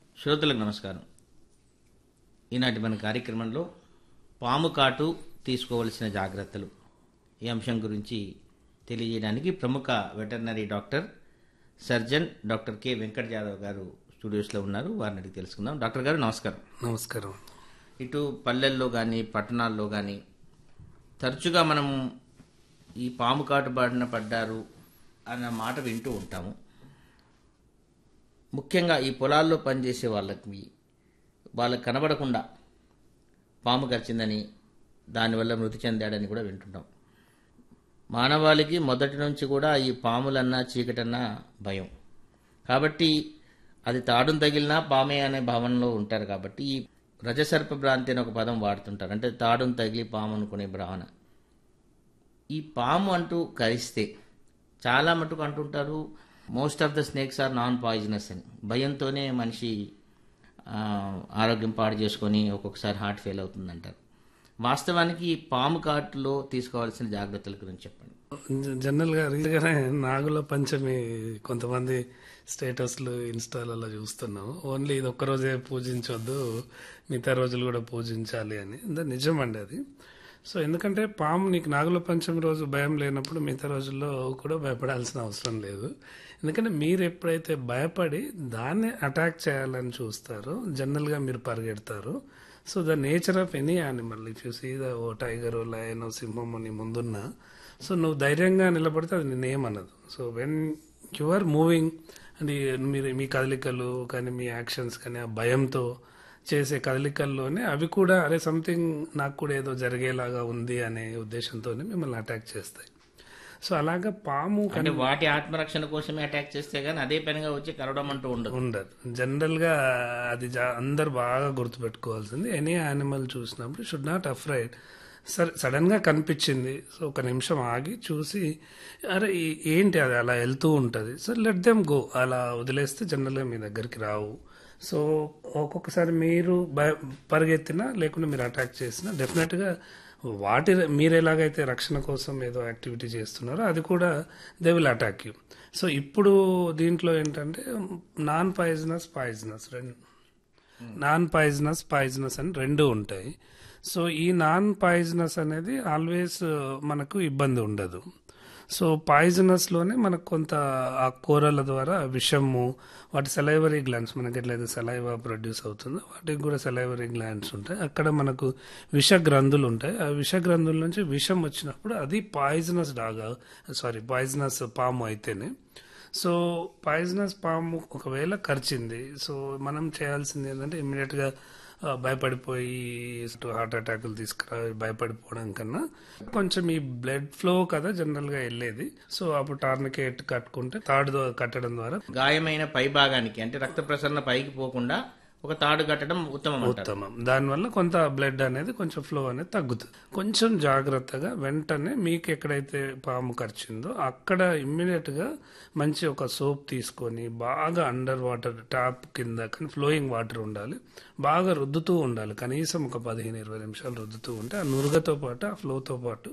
శ్రోతలకు నమస్కారం ఈనాటి మన కార్యక్రమంలో పాము కాటు తీసుకోవలసిన జాగ్రత్తలు ఈ అంశం గురించి తెలియజేయడానికి ప్రముఖ veterinary doctor surgeon doctor K Venkata Jadhav garu స్టూడియోస్లో ఉన్నారు వారిని అడిగి తెలుసుకుందాం డాక్టర్ గారు నమస్కారం నమస్కారం ఇటు పల్లెల్లో కానీ పట్టణాల్లో కానీ తరచుగా మనం ఈ పాము కాటు బారిన పడ్డారు అన్న మాట వింటూ ఉంటాము ముఖ్యంగా ఈ పొలాల్లో పనిచేసే వాళ్ళకి వాళ్ళకి కనబడకుండా పాము కరిచిందని దానివల్ల మృతి చెందాడని కూడా వింటుంటాం మానవాళికి మొదటి నుంచి కూడా ఈ పాములన్నా చీకటన్నా భయం కాబట్టి అది తాడును తగిలినా పామే అనే భావనలో ఉంటారు కాబట్టి ఈ రజసర్ప భ్రాంతి అనే ఒక పదం వాడుతుంటారు అంటే తాడును తగిలి పాము అనుకునే భావన ఈ పాము అంటూ కరిస్తే చాలా మటుకు అంటుంటారు most of the snakes are non poisonous అని భయంతోనే మనిషి ఆ, ఆరోగ్యం పాడు చేసుకొని ఒక్కొక్కసారి హార్ట్ ఫెయిల్ అవుతుందంటారు వాస్తవానికి ఈ పాము కాటులో తీసుకోవాల్సిన జాగ్రత్తల గురించి చెప్పండి జ- జనరల్ గా రీతిగానే నాగుల పంచమి కొంతమంది స్టేటస్లు ఇన్స్టాలలో చూస్తున్నాం ఓన్లీ ఇది ఒక్క రోజే పూజించొద్దు మిగతా రోజులు కూడా పూజించాలి అని అది నిజమండి అది సో ఎందుకంటే పాము నీకు నాగుల పంచమి రోజు భయం లేనప్పుడు మిగతా రోజుల్లో కూడా భయపడాల్సిన అవసరం లేదు ఎందుకంటే మీరు ఎప్పుడైతే భయపడి దాన్ని అటాక్ చేయాలని చూస్తారో జనరల్గా మీరు పరిగెడతారు so the nature of any animal if you see the oh tiger lion సింహం నీ ముందున్నా సో నువ్వు ధైర్యంగా నిలబడితే అది నేనేమన్నదు so when you are moving and మీరు మీ కదలికలు కానీ మీ యాక్షన్స్ కానీ ఆ భయంతో చేసే కదలికల్లోనే అవి కూడా అరే సంథింగ్ నాకు కూడా ఏదో జరిగేలాగా ఉంది అనే ఉద్దేశంతోనే మిమ్మల్ని అటాక్ చేస్తాయి సో అలాగా పాము అంటే వాటి ఆత్మరక్షణ కోసమే అటాక్ చేస్తే గానీ అదే పనిగా వచ్చి కరవడం అంటూ ఉండదు ఉండదు జనరల్ గా అది జా- అందరు బాగా గుర్తుపెట్టుకోవాల్సింది ఎనీ యానిమల్ చూసినప్పుడు షుడ్ నాట్ అఫ్రైడ్ సరే సడన్ గా కనిపించింది సో ఒక నిమిషం ఆగి చూసి అరే ఈ- ఏంటి అది అలా వెళ్తూ ఉంటది సో లెట్ దెమ్ గో అలా వదిలేస్తే జనరల్ గా మీ దగ్గరికి రావు సో ఒక్కొక్కసారి మీరు భయ పరిగెత్తినా లేకుండా మీరు అటాక్ చేసినా డెఫినెట్ గా వాటి మీరు ఎలాగైతే రక్షణ కోసం ఏదో యాక్టివిటీ చేస్తున్నారో అది కూడా they will attack you so ఇప్పుడు దీంట్లో ఏంటంటే నాన్ పాయిజనస్ పాయిజనస్ రెండు నాన్ పాయిజనస్ పాయిజనస్ అని రెండు ఉంటాయి సో ఈ నాన్ పాయిజనస్ అనేది ఆల్వేస్ మనకు ఇబ్బంది ఉండదు సో పాయిజనస్ లోనే మనకు కొంత ఆ కూరల ద్వారా విషము వాటి సెలైవరీ గ్లాండ్స్ మనకి ఎట్లయితే సెలైవా ప్రొడ్యూస్ అవుతుందో వాటికి కూడా సెలైవరీ గ్లాండ్స్ ఉంటాయి అక్కడ మనకు విష గ్రంథులు ఉంటాయి ఆ విష గ్రంథుల నుంచి విషం వచ్చినప్పుడు అది పాయిజనస్ డాగా సారీ పాయిజనస్ పాము అయితేనే సో పాయిజనస్ పాము ఒకవేళ కరిచింది సో మనం చేయాల్సింది ఏంటంటే ఇమ్మీడియట్ గా ఆ, భయపడిపోయి హార్ట్ అటాకులు తీసుకురా భయపడిపోవడం కన్నా కొంచెం ఈ బ్లడ్ ఫ్లో కదా జనరల్ గా వెళ్ళేది సో అప్పుడు టార్నికేట్ కట్టుకుంటే తాడు దో- కట్టడం ద్వారా గాయమైన పై భాగానికి అంటే రక్త ప్రసరణ పైకి పోకుండా ఒక తాడు కట్టడం ఉత్తమం అంటారు ఉత్తమం దానివల్ల కొంత బ్లడ్ అనేది కొంచెం ఫ్లో అనేది తగ్గుతుంది కొంచెం జాగ్రత్తగా వెంటనే మీకు ఎక్కడైతే పాము కరిచిందో అక్కడ ఇమ్మీడియట్ గా మంచి ఒక సోప్ తీసుకొని బాగా అండర్ వాటర్ ట్యాప్ కింద కానీ ఫ్లోయింగ్ వాటర్ ఉండాలి బాగా రుద్దుతూ ఉండాలి కనీసం ఒక పదిహేను ఇరవై నిమిషాలు రుద్దుతూ ఉంటే ఆ నురుగతో పాటు ఆ ఫ్లోతో పాటు